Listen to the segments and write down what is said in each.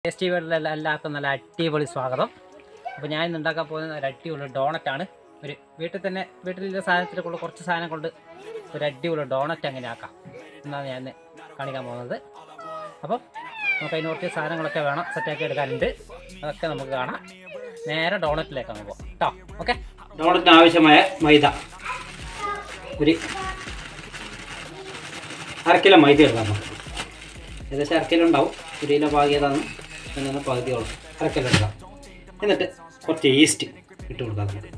Tasty വേൾഡിൽ എല്ലാവർക്കും നല്ല അടിപൊളി സ്വാഗതം അപ്പോൾ ഞാൻ ഇന്ന് ഉണ്ടാക്കാൻ പോകുന്ന ഒരു അടിപൊളി ഡോണറ്റാണ് ഒരു വീട്ടിൽ തന്നെ വീട്ടിലുള്ള സാധനത്തിൽ കൊണ്ട് കുറച്ച് സാധനം കൊണ്ട് ഒരു അടിപൊളി ഡോണറ്റ് അങ്ങനെ ആക്കാം എന്നാണ് ഞാൻ ഇന്ന് കാണിക്കാൻ പോകുന്നത് അപ്പം നമുക്ക് അതിന് കുറച്ച് സാധനങ്ങളൊക്കെ വേണം സെറ്റാക്കി എടുക്കാനുണ്ട് അതൊക്കെ നമുക്ക് കാണാം നേരെ ഡോണറ്റിലേക്ക് അങ്ങ് പോകാം കേട്ടോ ഓക്കെ ഡോണറ്റിന് ആവശ്യമായ മൈദ ഒരു അര കിലോ മൈദ എടുക്കാം നമുക്ക് ഏകദേശം അര കിലോ ഉണ്ടാവും ഒരു കിലോ പാകിയതാണ് അങ്ങനെ പകുതിയോളം അര കിലോ എടുക്കാം എന്നിട്ട് കുറച്ച് ഈസ്റ്റ് ഇട്ട് കൊടുക്കാം നമുക്ക്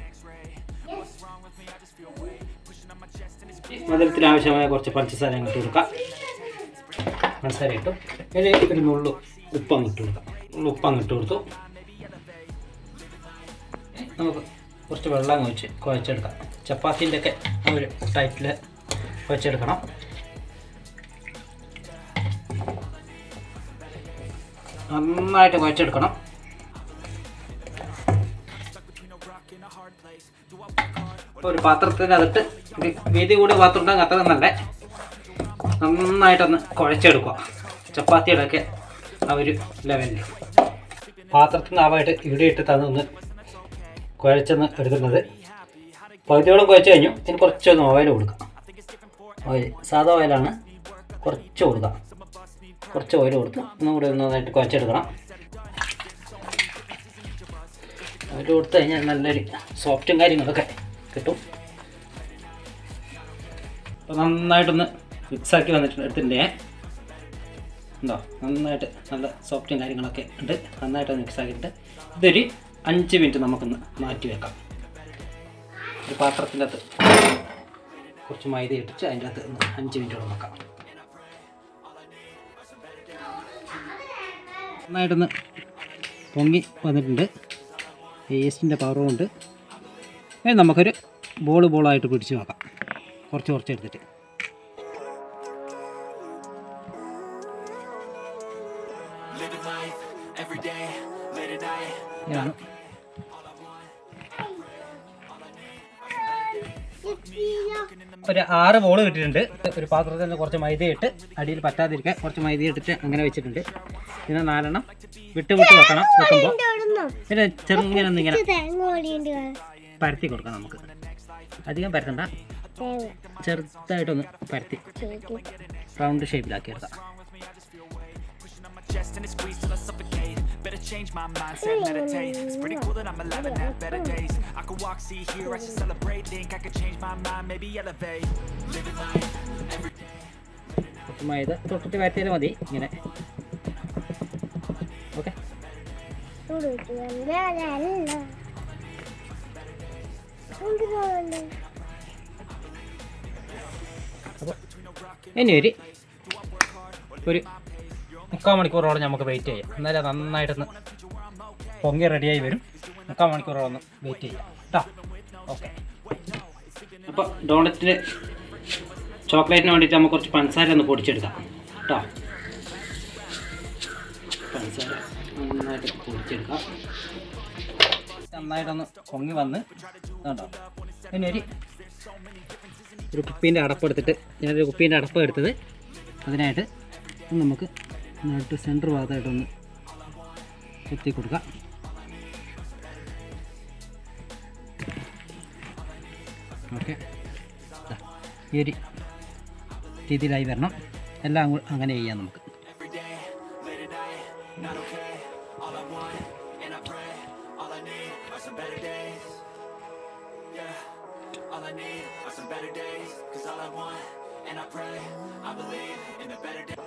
മധുരത്തിന് ആവശ്യമായ കുറച്ച് പഞ്ചസാര അങ്ങ് ഇട്ട് കൊടുക്കാം പഞ്ചസാര ഇട്ടു അതിൽ ഒരു നുള്ളു ഉപ്പങ്ങ് ഇട്ട് കൊടുക്കാം നുള്ളു ഉപ്പങ്ങ് ഇട്ട് കൊടുത്തു നമുക്ക് കുറച്ച് വെള്ളം അങ്ങ് ഒഴിച്ച് കുഴച്ചെടുക്കാം ചപ്പാത്തിൻ്റെ ഒക്കെ ആ ഒരു ടൈറ്റിൽ കുഴച്ചെടുക്കണം നന്നായിട്ട് കുഴച്ചെടുക്കണം ഇപ്പോൾ ഒരു പാത്രത്തിനകത്ത് ഒരു വീതി കൂടി പാത്രം ഉണ്ടെങ്കിൽ അത്ര നല്ല നന്നായിട്ടൊന്ന് കുഴച്ചെടുക്കുക ചപ്പാത്തിയുടെ ഒക്കെ ആ ഒരു ലെവലിൽ പാത്രത്തിൽ ആവായിട്ട് ഇവിടെ ഇട്ട് തന്നൊന്ന് കുഴച്ചൊന്ന് എടുക്കുന്നത് പകുതിയോളം കുഴച്ച് കഴിഞ്ഞു ഇതിന് കുറച്ചൊന്ന് ഓയിൽ കൊടുക്കാം ഓയിൽ സാധാ ഓയിലാണ് കുറച്ച് കൊടുക്കാം കുറച്ച് ഓയിൽ കൊടുത്ത് ഒന്നും കൂടി ഒന്ന് നന്നായിട്ട് കുഴച്ചെടുക്കണം ഓയിൽ കൊടുത്തു കഴിഞ്ഞാൽ നല്ലൊരു സോഫ്റ്റും കാര്യങ്ങളൊക്കെ കിട്ടും അപ്പോൾ നന്നായിട്ടൊന്ന് മിക്സാക്കി വന്നിട്ട് എടുത്തിട്ടുണ്ട് ഞാൻ ഉണ്ടോ നന്നായിട്ട് നല്ല സോഫ്റ്റും കാര്യങ്ങളൊക്കെ ഉണ്ട് നന്നായിട്ട് മിക്സ് ആക്കിയിട്ട് ഇതൊരു അഞ്ച് മിനിറ്റ് നമുക്കൊന്ന് മാറ്റി വെക്കാം ഒരു പാത്രത്തിൻ്റെ അകത്ത് കുറച്ച് മൈദ ഇട്ടിട്ട് അതിൻ്റെ അകത്ത് ഒന്ന് അഞ്ച് മിനിറ്റോളം വെക്കാം നന്നായിട്ടൊന്ന് പൊങ്ങി വന്നിട്ടുണ്ട് ഈസ്റ്റിൻ്റെ പവറും ഉണ്ട് ഇനി നമുക്കൊരു ബോൾ ബോളായിട്ട് പിടിച്ച് നോക്കാം കുറച്ച് കുറച്ച് എടുത്തിട്ട് ഇതാണ് ഒരു ആറ് ബോൾ കിട്ടിയിട്ടുണ്ട് ഒരു പാത്രത്തിൽ നിന്ന് കുറച്ച് മൈദ ഇട്ട് അടിയിൽ പറ്റാതിരിക്കാൻ കുറച്ച് മൈദ ഇട്ടിട്ട് അങ്ങനെ വെച്ചിട്ടുണ്ട് പിന്നെ നാലെണ്ണം വിട്ട് വിട്ട് വെക്കണം വെക്കുമ്പോൾ പിന്നെ ചെറുങ്ങനെ ഒന്നിങ്ങനെ പരത്തി കൊടുക്കാം നമുക്ക് അധികം പരത്തണ്ട ചെറുതായിട്ടൊന്ന് പരത്തി റൗണ്ട് ഷേപ്പിലാക്കി എടുക്കാം chest and it squeeze till I suffocate. Better change my mindset, meditate. It's pretty cool that I'm alive and have better days. I could walk, see, hear, I should celebrate. Think I could change my mind, maybe elevate. Living life every day. കുറച്ച് മൈദ തൊട്ടിട്ട് പരത്തിയാൽ മതി ഇങ്ങനെ okay അപ്പോൾ ഇനി ഒരു ഒരു മുക്കാൽ മണിക്കൂറോളം നമുക്ക് വെയിറ്റ് ചെയ്യാം എന്നാലും നന്നായിട്ടൊന്ന് പൊങ്ങി റെഡിയായി വരും മുക്കാൽ മണിക്കൂറോളം ഒന്ന് വെയിറ്റ് ചെയ്യാം കേട്ടോ ഓക്കെ അപ്പോൾ ഡോണറ്റിന് ചോക്ലേറ്റിന് വേണ്ടിയിട്ട് നമുക്ക് കുറച്ച് പഞ്ചസാര ഒന്ന് പൊടിച്ചെടുക്കാം കേട്ടോ പഞ്ചസാര നന്നായിട്ട് പൊടിച്ചെടുക്കാം നന്നായിട്ടൊന്ന് പൊങ്ങി വന്ന് കേട്ടോ പിന്നെ ഒരു ഒരു കുപ്പീൻ്റെ അടപ്പെടുത്തിട്ട് ഞാനൊരു കുപ്പീൻ്റെ അടപ്പ് എടുത്തത് അതിനായിട്ട് ഒന്ന് നമുക്ക് നട്ട് സെൻറ്റർ ഭാഗത്തായിട്ടൊന്ന് കുത്തി കൊടുക്കാം ഓക്കെ ഈ ഒരു രീതിയിലായി വരണം എല്ലാം അങ്ങ് അങ്ങനെ ചെയ്യാം നമുക്ക് Every day, late at night, not okay. All I want, and I pray. All I need are some better days. Yeah, all I need are some better days. Cause all I want, and I pray. I believe in the better days.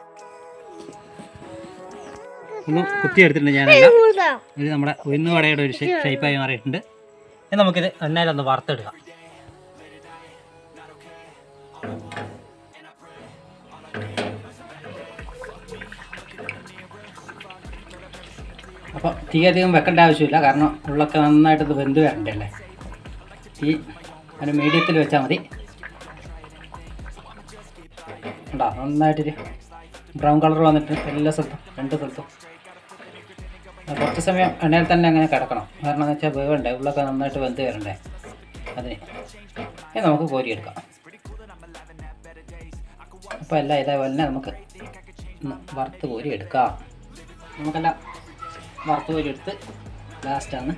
ഒന്ന് കുത്തി എടുത്തിട്ടുണ്ട് ഞാനെല്ലാം ഇത് നമ്മുടെ ഉയർന്ന വടയുടെ ഒരു ഷേപ്പായി മാറിയിട്ടുണ്ട് ഇനി നമുക്കിത് എണ്ണയിലൊന്ന് വറുത്തെടുക്കാം അപ്പോൾ തീ അധികം വെക്കേണ്ട ആവശ്യമില്ല കാരണം ഉള്ളൊക്കെ നന്നായിട്ട് ഇത് വെന്ത് വരണ്ടല്ലേ തീ ഒരു മീഡിയത്തിൽ വെച്ചാൽ മതി ഉണ്ടോ നന്നായിട്ടൊരു ബ്രൗൺ കളർ വന്നിട്ട് എല്ലാ സ്ഥലത്തും രണ്ട് സ്ഥലത്തും ആ, കുറച്ച് സമയം എണ്ണയിൽ തന്നെ അങ്ങനെ കിടക്കണം കാരണം എന്ന് വെച്ചാൽ വേവണ്ടേ ഉള്ളൊക്കെ നന്നായിട്ട് വെന്ത് വരണ്ടേ അതിന് ഇനി നമുക്ക് കോരിയെടുക്കാം അപ്പോൾ എല്ലാം ഇതേപോലെ തന്നെ നമുക്ക് ഒന്ന് വറുത്ത് കോരി എടുക്കാം നമുക്കെല്ലാം വറുത്ത് കോരി എടുത്ത് ലാസ്റ്റാണ്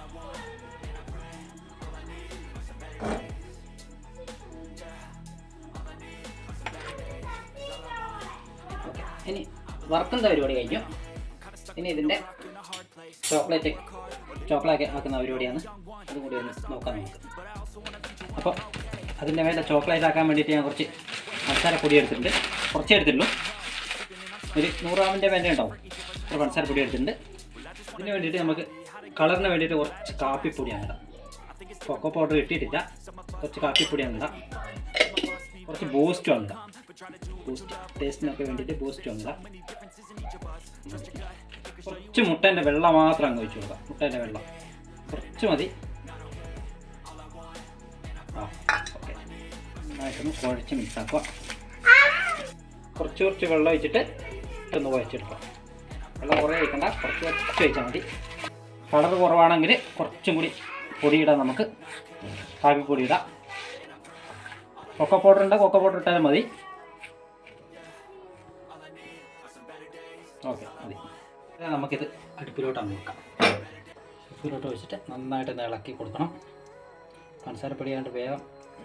ഓക്കെ ഇനി വറുക്കുന്ന പരിപാടി കഴിഞ്ഞു ഇനി ഇതിൻ്റെ ചോക്ലേറ്റ് ചോക്ലേറ്റ് ആക്കുന്ന പരിപാടിയാണ് അതും കൂടി ഒന്ന് നോക്കാം നമുക്ക് അപ്പോൾ അതിൻ്റെ മേലെ ചോക്ലേറ്റ് ആക്കാൻ വേണ്ടിയിട്ട് ഞാൻ കുറച്ച് പഞ്ചസാര പൊടി എടുത്തിട്ടുണ്ട് കുറച്ചേ എടുത്തിട്ടുള്ളൂ ഒരു നൂറ് ഗ്രാമിൻ്റെ മേലെ ഉണ്ടാവും ഒരു പഞ്ചസാര പൊടി എടുത്തിട്ടുണ്ട് ഇതിന് വേണ്ടിയിട്ട് നമുക്ക് കളറിന് വേണ്ടിയിട്ട് കുറച്ച് കാപ്പിപ്പൊടിയാണ് ഇടാം കൊക്കോ പൗഡർ ഇട്ടിട്ടില്ല കുറച്ച് കാപ്പിപ്പൊടിയാണ് ഇടാം കുറച്ച് ബൂസ്റ്റും ആണ് ഇടാം ബൂസ്റ്റ് ടേസ്റ്റിനൊക്കെ വേണ്ടിയിട്ട് ബൂസ്റ്റും ആണ് ഇടാം കുറച്ച് മുട്ടേൻ്റെ വെള്ളം മാത്രം അങ്ങ് ഒഴിച്ചു കൊടുക്കാം മുട്ടേൻ്റെ വെള്ളം കുറച്ച് മതി ആ ഓക്കെ നന്നായിട്ടൊന്ന് കുഴച്ച് മിക്സ് ആക്കുക കുറച്ച് കുറച്ച് വെള്ളം ഒഴിച്ചിട്ട് ഒന്ന് കുഴച്ചെടുക്കാം വെള്ളം കുറേ ഒഴിക്കണ്ട കുറച്ച് കുറച്ച് ഒഴിച്ചാൽ മതി കളർ കുറവാണെങ്കിൽ കുറച്ചും കൂടി പൊടിയിടാം നമുക്ക് കാപ്പിപ്പൊടി ഇടാം കൊക്കോ പൗഡർ ഉണ്ടെങ്കിൽ കൊക്കോ പൗഡർ ഇട്ടാലും മതി ഓക്കെ മതി ഇനി നമുക്കിത് അടുപ്പിലോട്ടാണ് വെക്കാം അടുപ്പിലോട്ട് വെച്ചിട്ട് നന്നായിട്ട് ഒന്ന് ഇളക്കി കൊടുക്കണം പഞ്ചസാരപ്പൊടി ആയതുകൊണ്ട് വേഗം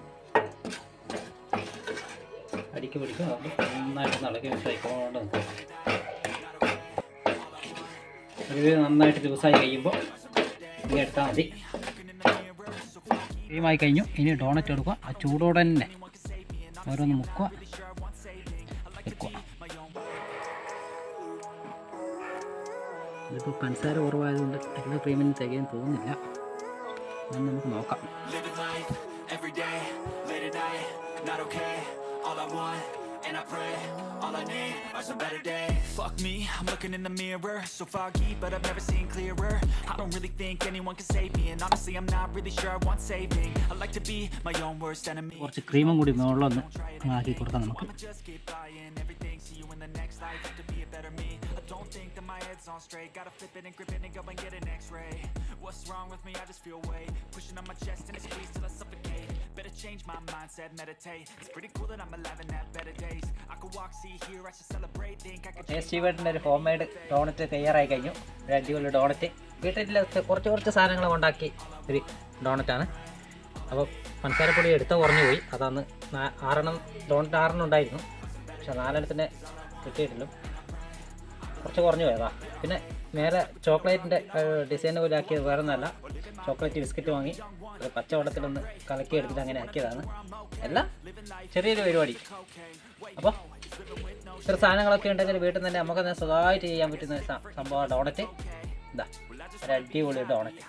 അടിക്ക് പിടിക്കും അതുകൊണ്ട് നന്നായിട്ട് ഒന്ന് ഇളക്കി മിക്സ് ആയിക്കൊണ്ട് നിൽക്കും ഇത് നന്നായിട്ട് ജ്യൂസായി കഴിയുമ്പോൾ ഇനി എടുത്താൽ മതി ക്രീമായി കഴിഞ്ഞു ഇനി ഡോണറ്റ് എടുക്കുക ആ ചൂടോടെ തന്നെ ഓരോന്ന് മുക്കുക വെക്കുക ഇതിപ്പോൾ പഞ്ചസാര കുറവായതുകൊണ്ട് എല്ലാ ക്രീമിനും തികയാൻ തോന്നുന്നില്ല എന്നാലും നമുക്ക് നോക്കാം Living life every day, late at night, not okay. All I want, and I pray, all I need are some better days. Fuck me, I'm looking in the mirror, so foggy, but I've never seen clearer. I don't really think anyone can save me, and honestly, I'm not really sure I want saving. I like to be my own worst enemy. കുറച്ച് ക്രീമും കൂടി മുകളിലൊന്ന് ആക്കി കൊടുക്കാം നമുക്ക് Just keep buying everything, see you in the next life, have to be a better me. I don't think that my head's on straight, gotta flip it and grip it and go and get an x-ray. What's wrong with me? I just feel weight pushing on my chest and it squeezes till I suffocate. Better change my mindset, meditate. It's pretty cool that I'm alive and have better days. I could walk, see, hear, I should celebrate. Think I could tasty വീട്ടിൻ്റെ ഒരു home made doughnut തയ്യാറായി കഴിഞ്ഞു ഒരു അടിപൊളി doughnut വീട്ടിൽ കുറച്ച് കുറച്ച് സാധനങ്ങൾ ഉണ്ടാക്കി ഒരു ഡോണറ്റാണ് അപ്പോൾ പഞ്ചസാരപ്പൊടി എടുത്ത കുറഞ്ഞു പോയി അതാണ് നാ- ആറെണ്ണം ഡോണറ്റ് ആറെണ്ണം ഉണ്ടായിരുന്നു പക്ഷെ നാലെണ്ണത്തിന് കിട്ടിയിട്ടില്ല കുറച്ച് കുറഞ്ഞു പോയതാ പിന്നെ മേലെ ചോക്ലേറ്റിൻ്റെ ഡിസൈൻ പോലെ ആക്കിയത് വേറെ ഒന്നല്ല ചോക്ലേറ്റ് ബിസ്ക്കറ്റ് വാങ്ങി അത് പച്ചവെള്ളത്തിലൊന്ന് കലക്കി എടുത്തിട്ട് അങ്ങനെ ആക്കിയതാണ് എല്ലാം ചെറിയൊരു പരിപാടി അപ്പോൾ ഇത്ര സാധനങ്ങളൊക്കെ ഉണ്ടെങ്കിൽ വീട്ടിൽ നിന്ന് തന്നെ നമുക്ക് തന്നെ സുഖമായിട്ട് ചെയ്യാൻ പറ്റുന്ന ഒരു സ- സംഭവം ഡോണറ്റ് ഇതാ ഒരു അടിപൊളി ഡോണറ്റ്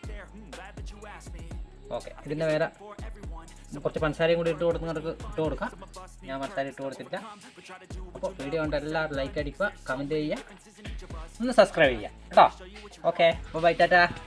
ഓക്കെ ഇതിൻ്റെ മേലെ കുറച്ച് പഞ്ചസാരയും കൂടി ഇട്ട് കൊടുക്കുന്നവർക്ക് ഇട്ട് കൊടുക്കാം ഞാൻ പഞ്ചസാര ഇട്ട് കൊടുത്തില്ല അപ്പോൾ വീഡിയോ കൊണ്ട് എല്ലാവരും ലൈക്ക് അടിക്കുക കമൻറ്റ് ചെയ്യുക ഒന്ന് സബ്സ്ക്രൈബ് ചെയ്യുക കേട്ടോ ഓക്കെ ബൈ ടാറ്റാ